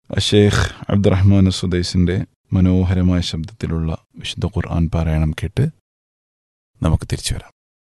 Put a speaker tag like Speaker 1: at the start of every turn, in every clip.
Speaker 1: ഷെയ്ഖ് അബ്ദുറഹ്മാൻ സുദൈസിൻ്റെ മനോഹരമായ ശബ്ദത്തിലുള്ള വിശുദ്ധ ഖുർആൻ പാരായണം കേട്ട് നമുക്ക് തിരിച്ചു വരാം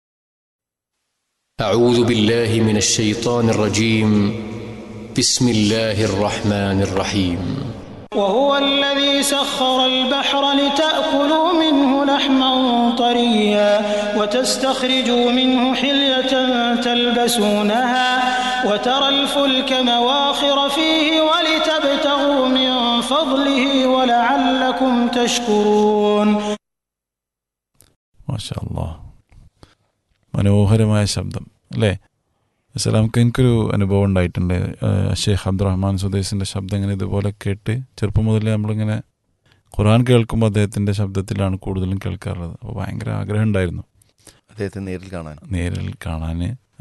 Speaker 2: أعوذ بالله من الشيطان الرجيم بسم الله الرحمن الرحيم
Speaker 3: وهو الذي سخر البحر لتأكلوا منه لحما طريا وتستخرجوا منه حلية تلبسونها وترى الفلك مواخر فيه ولتبتغوا من فضله ولعلكم تشكرون
Speaker 1: മാഷാ അല്ലാ മനോഹരമായ ശബ്ദം അല്ലേ അസലാമക്ക് എനിക്കൊരു അനുഭവം ഉണ്ടായിട്ടുണ്ട് ആ, ഷെയ്ഖ് അബ്ദുറഹ്മാൻ സുദേശിൻ്റെ ശബ്ദം ഇങ്ങനെ ഇതുപോലെ കേട്ട് ചെറുപ്പം മുതലേ നമ്മളിങ്ങനെ ഖുർആൻ കേൾക്കുമ്പോൾ അദ്ദേഹത്തിൻ്റെ ശബ്ദത്തിലാണ് കൂടുതലും കേൾക്കാറുള്ളത് അപ്പോൾ ഭയങ്കര ആഗ്രഹം ഉണ്ടായിരുന്നു
Speaker 4: അദ്ദേഹത്തെ നേരിൽ കാണാൻ
Speaker 1: നേരിൽ കാണാൻ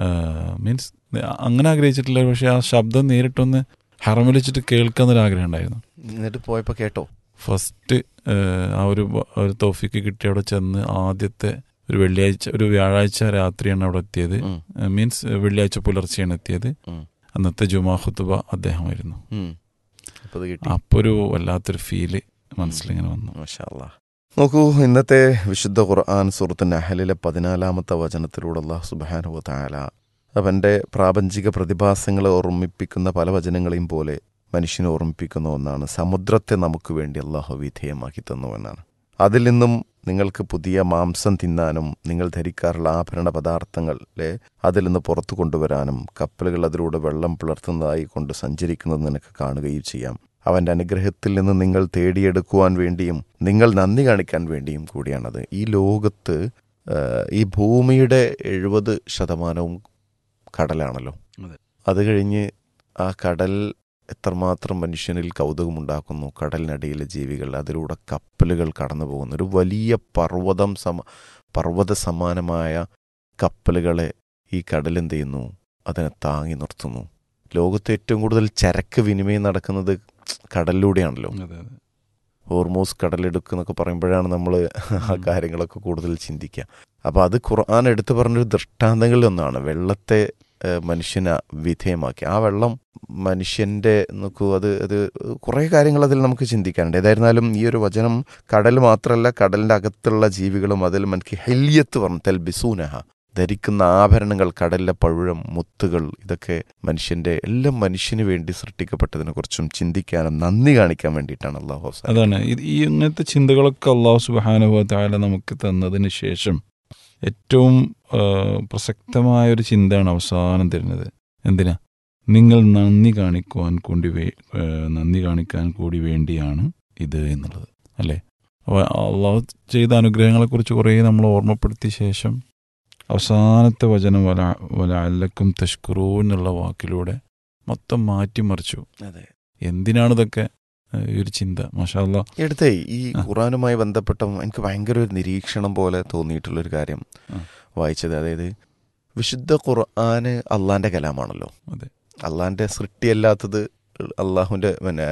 Speaker 1: മീൻസ് അങ്ങനെ ആഗ്രഹിച്ചിട്ടില്ല പക്ഷേ ആ ശബ്ദം നേരിട്ടൊന്ന് ഹറമിൽ വെച്ചിട്ട് കേൾക്കാന്നൊരു ആഗ്രഹം ഉണ്ടായിരുന്നു
Speaker 4: എന്നിട്ട് പോയപ്പോൾ കേട്ടോ
Speaker 1: ഫസ്റ്റ് ആ ഒരു ബ- ഒരു തോഫിക്ക് കിട്ടി അവിടെ ചെന്ന് ആദ്യത്തെ ഒരു വെള്ളിയാഴ്ച ഒരു വ്യാഴാഴ്ച രാത്രിയാണ് അവിടെ എത്തിയത്
Speaker 4: ഉം,
Speaker 1: മീൻസ് വെള്ളിയാഴ്ച പുലർച്ചെയാണ് എത്തിയത്
Speaker 4: ഉം,
Speaker 1: അന്നത്തെ ജുമാ ഖുത്തുബ അദ്ദേഹമായിരുന്നു
Speaker 4: ഉം. അപ്പോൾ അത് കിട്ടി
Speaker 1: അപ്പോൾ ഒരു വല്ലാത്തൊരു ഫീല് മനസ്സിലിങ്ങനെ വന്നു
Speaker 4: മാഷാ അല്ലാ. നോക്കൂ ഇന്നത്തെ വിശുദ്ധ ഖുർആൻ സുഹൃത്ത് നഹലിലെ പതിനാലാമത്തെ വചനത്തിലൂടെ അള്ളാഹു സുബാനുവ താല അവൻ്റെ പ്രാപഞ്ചിക പ്രതിഭാസങ്ങളെ ഓർമ്മിപ്പിക്കുന്ന പല വചനങ്ങളെയും പോലെ മനുഷ്യനെ ഓർമ്മിപ്പിക്കുന്ന ഒന്നാണ് സമുദ്രത്തെ നമുക്ക് വേണ്ടി അള്ളാഹു വിധേയമാക്കി തന്നു എന്നാണ് അതിൽ നിന്നും നിങ്ങൾക്ക് പുതിയ മാംസം തിന്നാനും നിങ്ങൾ ധരിക്കാറുള്ള ആഭരണ പദാർത്ഥങ്ങളെ അതിൽ നിന്ന് പുറത്തു കൊണ്ടുവരാനും കപ്പലുകൾ അതിലൂടെ വെള്ളം പിളർത്തുന്നതായി കൊണ്ട് സഞ്ചരിക്കുന്നത് നിനക്ക് കാണുകയും ചെയ്യാം അവൻ്റെ അനുഗ്രഹത്തിൽ നിന്ന് നിങ്ങൾ തേടിയെടുക്കുവാൻ വേണ്ടിയും നിങ്ങൾ നന്ദി കാണിക്കാൻ വേണ്ടിയും കൂടിയാണത് ഈ ലോകത്ത് ആ, ഈ ഭൂമിയുടെ എഴുപത് ശതമാനവും കടലാണല്ലോ
Speaker 1: അതെ.
Speaker 4: അത് കഴിഞ്ഞ് ആ കടൽ എത്രമാത്രം മനുഷ്യനിൽ കൗതുകമുണ്ടാക്കുന്നു കടലിനടിയിലെ ജീവികൾ അതിലൂടെ കപ്പലുകൾ കടന്നു പോകുന്നു ഒരു വലിയ പർവ്വതം സമ പർവ്വത സമാനമായ കപ്പലുകളെ ഈ കടൽ എന്ത് ചെയ്യുന്നു അതിനെ താങ്ങി നിർത്തുന്നു ലോകത്ത് ഏറ്റവും കൂടുതൽ ചരക്ക് വിനിമയം നടക്കുന്നത് കടലിലൂടെയാണല്ലോ
Speaker 1: അതെ അതെ
Speaker 4: ഹോർമോസ് കടലെടുക്കുന്നൊക്കെ പറയുമ്പോഴാണ് നമ്മൾ ആ കാര്യങ്ങളൊക്കെ കൂടുതൽ ചിന്തിക്കുക അപ്പോൾ അത് ഖുർആൻ എടുത്തു പറഞ്ഞൊരു ദൃഷ്ടാന്തങ്ങളിൽ ഒന്നാണ് വെള്ളത്തെ ഏഹ്, മനുഷ്യനെ വിധേയമാക്കി ആ വെള്ളം മനുഷ്യൻ്റെ നോക്കൂ അത് അത് കുറേ കാര്യങ്ങൾ അതിൽ നമുക്ക് ചിന്തിക്കാനുണ്ട് ഏതായിരുന്നാലും ഈ ഒരു വചനം കടൽ മാത്രമല്ല കടലിൻ്റെ അകത്തുള്ള ജീവികളും അതിൽ മനക്ക് ഹെല്യത്ത് പറഞ്ഞു തെൽബിസൂനഹ ധരിക്കുന്ന ആഭരണങ്ങൾ കടലിലെ പഴുഴം മുത്തുകൾ ഇതൊക്കെ മനുഷ്യന്റെ എല്ലാം മനുഷ്യന് വേണ്ടി സൃഷ്ടിക്കപ്പെട്ടതിനെ കുറിച്ചും ചിന്തിക്കാനും നന്ദി കാണിക്കാൻ വേണ്ടിയിട്ടാണ് അള്ളാഹു അവസാനം
Speaker 1: അതാണ് ഇത് ഈ ഇങ്ങനത്തെ ചിന്തകളൊക്കെ അള്ളാഹു സുബാനുഭവ താല നമുക്ക് തന്നതിന് ശേഷം ഏറ്റവും ആ, പ്രസക്തമായ ഒരു ചിന്തയാണ് അവസാനം തരുന്നത് എന്തിനാ നിങ്ങൾ നന്ദി കാണിക്കുവാൻ കൂടി വേ- ആ, നന്ദി കാണിക്കാൻ കൂടി വേണ്ടിയാണ് ഇത് എന്നുള്ളത് അല്ലേ അപ്പോൾ അള്ളാഹു ചെയ്ത അനുഗ്രഹങ്ങളെക്കുറിച്ച് കുറേ നമ്മൾ ഓർമ്മപ്പെടുത്തിയ ശേഷം അവസാനത്തെ വചനം വല വല അല്ലക്കും തഷ്കുറൂ എന്നുള്ള വാക്കിലൂടെ മൊത്തം മാറ്റിമറിച്ചു
Speaker 4: അതെ
Speaker 1: എന്തിനാണ് ഇതൊക്കെ ആ, ഈ ഒരു ചിന്ത മാഷാ അല്ലാ
Speaker 4: എടുത്തേ ഈ
Speaker 1: ആ.
Speaker 4: ഖുറാനുമായി ബന്ധപ്പെട്ട എനിക്ക് ഭയങ്കര ഒരു നിരീക്ഷണം പോലെ തോന്നിയിട്ടുള്ളൊരു കാര്യം
Speaker 1: ആ.
Speaker 4: വായിച്ചത് അതായത് വിശുദ്ധ ഖുർആന് അള്ളാന്റെ കലാമാണല്ലോ
Speaker 1: അതെ.
Speaker 4: അള്ളാന്റെ സൃഷ്ടിയല്ലാത്തത് അള്ളാഹുവിന്റെ പിന്നെ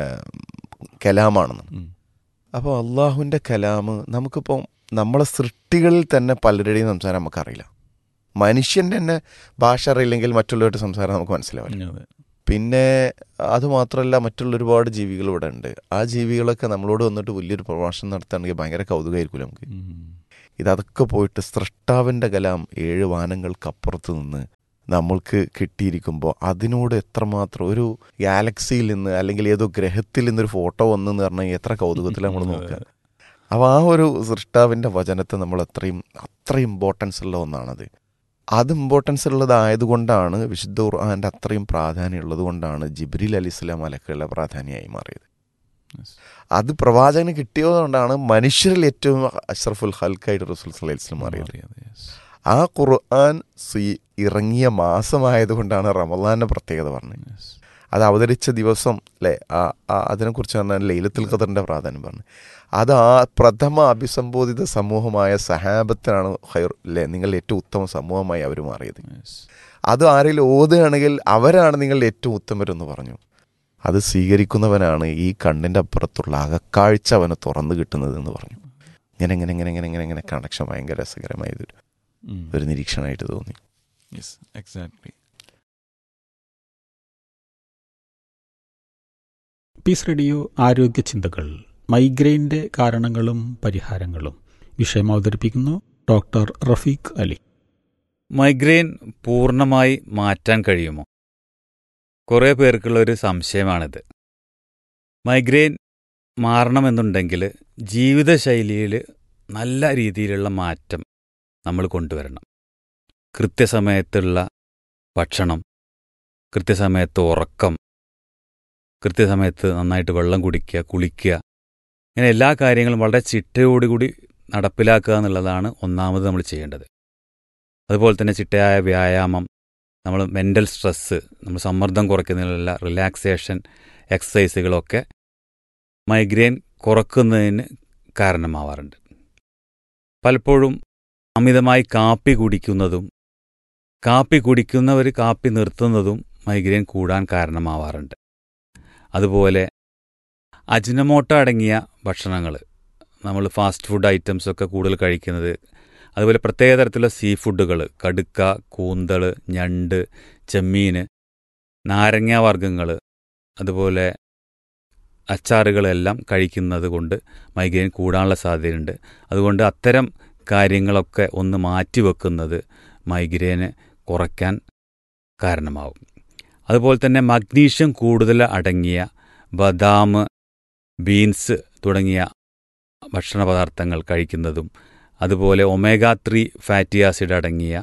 Speaker 4: കലാമാണെന്ന്
Speaker 1: ഉം.
Speaker 4: അപ്പോൾ അള്ളാഹുവിന്റെ കലാമ് നമുക്കിപ്പോൾ നമ്മളെ സൃഷ്ടികളിൽ തന്നെ പലരുടെയും സംസാരം നമുക്കറിയില്ല മനുഷ്യന്റെ തന്നെ ഭാഷ അറിയില്ലെങ്കിൽ മറ്റുള്ളവരുടെ സംസാരം നമുക്ക് മനസ്സിലാവില്ല
Speaker 1: അതെ
Speaker 4: പിന്നെ അതുമാത്രമല്ല മറ്റുള്ള ഒരുപാട് ജീവികൾ ഇവിടെ ഉണ്ട് ആ ജീവികളൊക്കെ നമ്മളോട് വന്നിട്ട് വലിയൊരു പ്രഭാഷണം നടത്തുകയാണെങ്കിൽ ഭയങ്കര കൗതുകമായിരിക്കും നമുക്ക്
Speaker 1: ഉം.
Speaker 4: ഇതൊക്കെ പോയിട്ട് സൃഷ്ടാവിൻ്റെ കലാം ഏഴ് വാനങ്ങൾക്കപ്പുറത്ത് നിന്ന് നമ്മൾക്ക് കിട്ടിയിരിക്കുമ്പോൾ അതിനോട് എത്രമാത്രം ഒരു ഗാലക്സിയിൽ നിന്ന് അല്ലെങ്കിൽ ഏതോ ഗ്രഹത്തിൽ നിന്നൊരു ഫോട്ടോ വന്നെന്ന് പറഞ്ഞാൽ എത്ര കൗതുകത്തിൽ നമ്മൾ നോക്കുക അപ്പോൾ ആ ഒരു സൃഷ്ടാവിൻ്റെ വചനത്തെ നമ്മൾ അത്രയും അത്ര ഇമ്പോർട്ടൻസ് ഉള്ള ഒന്നാണത് അത് ഇമ്പോർട്ടൻസ് ഉള്ളതായതുകൊണ്ടാണ് വിശുദ്ധ ഖുർആാൻ്റെ അത്രയും പ്രാധാന്യം ഉള്ളത് കൊണ്ടാണ് ജിബ്രീൽ അലി ഇസ്ലാം അലക്കുള്ള പ്രാധാന്യമായി മാറിയത്
Speaker 1: Yes.
Speaker 4: അത് പ്രവാചകന് കിട്ടിയതുകൊണ്ടാണ് മനുഷ്യരിൽ ഏറ്റവും അഷ്റഫുൽ ഹൽക്കായിട്ട് റസൂൽ സല്ലല്ലാഹു അലൈഹി വസല്ലം മാറിയത്
Speaker 1: മാറിയത്, yes.
Speaker 4: ആ ഖുർആൻ സ്വീ- ഇറങ്ങിയ മാസമായതുകൊണ്ടാണ് റമദാന്റെ പ്രത്യേകത പറഞ്ഞത്
Speaker 1: Yes.
Speaker 4: അത് അവതരിച്ച ദിവസം അല്ലേ ആ ആ- അതിനെക്കുറിച്ച് പറഞ്ഞാൽ ലൈലത്തുൽ ഖദറിന്റെ പ്രാധാന്യം പറഞ്ഞു അത് ആ പ്രഥമ അഭിസംബോധിത സമൂഹമായ സഹാബത്തിനാണ് ഹൈർ അല്ലേ നിങ്ങൾ ഏറ്റവും ഉത്തമ സമൂഹമായി അവർ മാറിയത്
Speaker 1: Yes.
Speaker 4: അത് ആരെങ്കിലും ഓതുകയാണെങ്കിൽ അവരാണ് നിങ്ങളുടെ ഏറ്റവും ഉത്തമരെന്ന് പറഞ്ഞു അത് സ്വീകരിക്കുന്നവനാണ് ഈ കണ്ണിൻ്റെ അപ്പുറത്തുള്ള അകക്കാഴ്ച അവന് തുറന്നു കിട്ടുന്നത് എന്ന് പറഞ്ഞു ഇങ്ങനെ ഇങ്ങനെ ഇങ്ങനെ ഇങ്ങനെ ഇങ്ങനെ ഇങ്ങനെ കണക്ഷൻ ഭയങ്കര രസകരമായതൊരു
Speaker 1: ഉം.
Speaker 4: ഒരു നിരീക്ഷണമായിട്ട് തോന്നി
Speaker 1: Yes, exactly.
Speaker 5: പീസ് റേഡിയോ ആരോഗ്യ ചിന്തകൾ മൈഗ്രെയിൻ്റെ കാരണങ്ങളും പരിഹാരങ്ങളും വിഷയം അവതരിപ്പിക്കുന്നു ഡോക്ടർ റഫീഖ് അലി
Speaker 6: മൈഗ്രെയിൻ പൂർണ്ണമായി മാറ്റാൻ കഴിയുമോ കുറേ പേർക്കുള്ള ഒരു സംശയമാണിത് മൈഗ്രെയിൻ മാറണമെന്നുണ്ടെങ്കിൽ ജീവിതശൈലിയിൽ നല്ല രീതിയിലുള്ള മാറ്റം നമ്മൾ കൊണ്ടുവരണം കൃത്യസമയത്തുള്ള ഭക്ഷണം കൃത്യസമയത്ത് ഉറക്കം കൃത്യസമയത്ത് നന്നായിട്ട് വെള്ളം കുടിക്കുക കുളിക്കുക ഇങ്ങനെ എല്ലാ കാര്യങ്ങളും വളരെ ചിട്ടയോടുകൂടി നടപ്പിലാക്കുക എന്നുള്ളതാണ് ഒന്നാമത് നമ്മൾ ചെയ്യേണ്ടത് അതുപോലെ തന്നെ ചിട്ടയായ വ്യായാമം നമ്മൾ മെൻ്റൽ സ്ട്രെസ്സ് നമ്മൾ സമ്മർദ്ദം കുറയ്ക്കുന്നതിനുള്ള റിലാക്സേഷൻ എക്സസൈസുകളൊക്കെ മൈഗ്രെയിൻ കുറക്കുന്നതിന് കാരണമാവാറുണ്ട് പലപ്പോഴും അമിതമായി കാപ്പി കുടിക്കുന്നതും കാപ്പി കുടിക്കുന്നവർ കാപ്പി നിർത്തുന്നതും മൈഗ്രെയിൻ കൂടാൻ കാരണമാവാറുണ്ട് അതുപോലെ അജിനമോട്ട അടങ്ങിയ ഭക്ഷണങ്ങൾ നമ്മൾ ഫാസ്റ്റ് ഫുഡ് ഐറ്റംസ് ഒക്കെ കൂടുതൽ കഴിക്കുന്നത് അതുപോലെ പ്രത്യേക തരത്തിലുള്ള സീ ഫുഡുകൾ കടുക്ക കൂന്തൾ ഞണ്ട് ചെമ്മീൻ നാരങ്ങ വർഗ്ഗങ്ങൾ അതുപോലെ അച്ചാറുകളെല്ലാം കഴിക്കുന്നത് കൊണ്ട് മൈഗ്രെയിൻ കൂടാനുള്ള സാധ്യതയുണ്ട് അതുകൊണ്ട് അത്തരം കാര്യങ്ങളൊക്കെ ഒന്ന് മാറ്റിവെക്കുന്നത് മൈഗ്രെയിന് കുറയ്ക്കാൻ കാരണമാവും അതുപോലെ തന്നെ മഗ്നീഷ്യം കൂടുതൽ അടങ്ങിയ ബദാം ബീൻസ് തുടങ്ങിയ ഭക്ഷണ പദാർത്ഥങ്ങൾ കഴിക്കുന്നതും അതുപോലെ ഒമേഗ ത്രീ ഫാറ്റി ആസിഡ് അടങ്ങിയ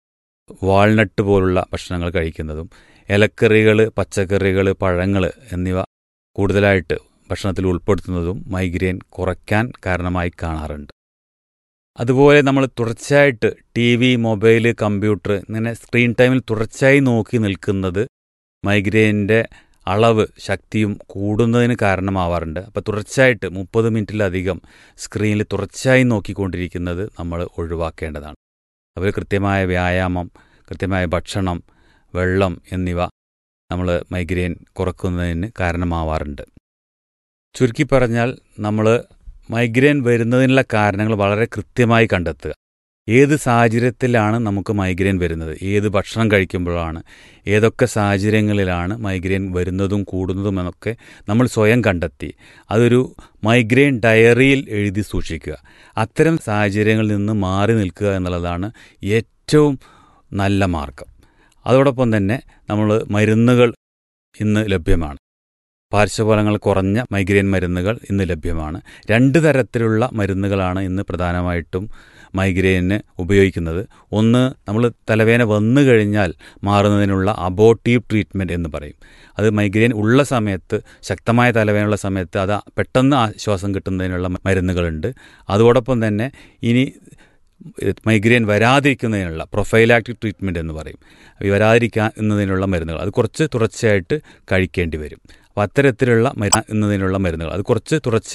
Speaker 6: വാൾനട്ട് പോലുള്ള ഭക്ഷണങ്ങൾ കഴിക്കുന്നതും ഇലക്കറികൾ പച്ചക്കറികൾ പഴങ്ങൾ എന്നിവ കൂടുതലായിട്ട് ഭക്ഷണത്തിൽ ഉൾപ്പെടുത്തുന്നതും മൈഗ്രെയിൻ കുറയ്ക്കാൻ കാരണമായി കാണാറുണ്ട് അതുപോലെ നമ്മൾ തുടർച്ചയായിട്ട് ടി വി മൊബൈൽ കമ്പ്യൂട്ടർ ഇങ്ങനെ സ്ക്രീൻ ടൈമിൽ തുടർച്ചയായി നോക്കി നിൽക്കുന്നത് മൈഗ്രെയിൻ്റെ അളവ് ശക്തിയും കൂടുന്നതിന് കാരണമാവാറുണ്ട് അപ്പോൾ തുടർച്ചയായിട്ട് മുപ്പത് മിനിറ്റിലധികം സ്ക്രീനിൽ തുടർച്ചയായി നോക്കിക്കൊണ്ടിരിക്കുന്നത് നമ്മൾ ഒഴിവാക്കേണ്ടതാണ് അതുപോലെ കൃത്യമായ വ്യായാമം കൃത്യമായ ഭക്ഷണം വെള്ളം എന്നിവ നമ്മൾ മൈഗ്രെയിൻ കുറക്കുന്നതിന് കാരണമാവാറുണ്ട് ചുരുക്കി പറഞ്ഞാൽ നമ്മൾ മൈഗ്രെയിൻ വരുന്നതിനുള്ള കാരണങ്ങൾ വളരെ കൃത്യമായി കണ്ടെത്തുക ഏത് സാഹചര്യത്തിലാണ് നമുക്ക് മൈഗ്രെയിൻ വരുന്നത് ഏത് ഭക്ഷണം കഴിക്കുമ്പോഴാണ് ഏതൊക്കെ സാഹചര്യങ്ങളിലാണ് മൈഗ്രെയിൻ വരുന്നതും കൂടുന്നതും എന്നൊക്കെ നമ്മൾ സ്വയം കണ്ടെത്തി അതൊരു മൈഗ്രെയിൻ ഡയറിയിൽ എഴുതി സൂക്ഷിക്കുക അത്തരം സാഹചര്യങ്ങളിൽ നിന്ന് മാറി നിൽക്കുക എന്നുള്ളതാണ് ഏറ്റവും നല്ല മാർഗം അതോടൊപ്പം തന്നെ നമ്മൾ മരുന്നുകൾ ഇന്ന് ലഭ്യമാണ് പാർശ്വഫലങ്ങൾ കുറഞ്ഞ മൈഗ്രെയിൻ മരുന്നുകൾ ഇന്ന് ലഭ്യമാണ് രണ്ട് തരത്തിലുള്ള മരുന്നുകളാണ് ഇന്ന് പ്രധാനമായിട്ടും മൈഗ്രെയിന് ഉപയോഗിക്കുന്നത് ഒന്ന് നമ്മൾ തലവേന വന്നു കഴിഞ്ഞാൽ മാറുന്നതിനുള്ള അബോട്ടീവ് ട്രീറ്റ്മെൻറ്റ് എന്ന് പറയും അത് മൈഗ്രെയിൻ ഉള്ള സമയത്ത് ശക്തമായ തലവേനുള്ള സമയത്ത് അത് പെട്ടെന്ന് ആശ്വാസം കിട്ടുന്നതിനുള്ള മരുന്നുകളുണ്ട് അതോടൊപ്പം തന്നെ ഇനി മൈഗ്രെയിൻ വരാതിരിക്കുന്നതിനുള്ള പ്രൊഫൈലാക്റ്റിക് ട്രീറ്റ്മെൻറ്റ് എന്ന് പറയും വരാതിരിക്കുന്നതിനുള്ള മരുന്നുകൾ അത് കുറച്ച് തുടർച്ചയായിട്ട് കഴിക്കേണ്ടി വരും അപ്പോൾ അത്തരത്തിലുള്ള മരുന്നതിനുള്ള മരുന്നുകൾ അത് കുറച്ച് തുടർച്ച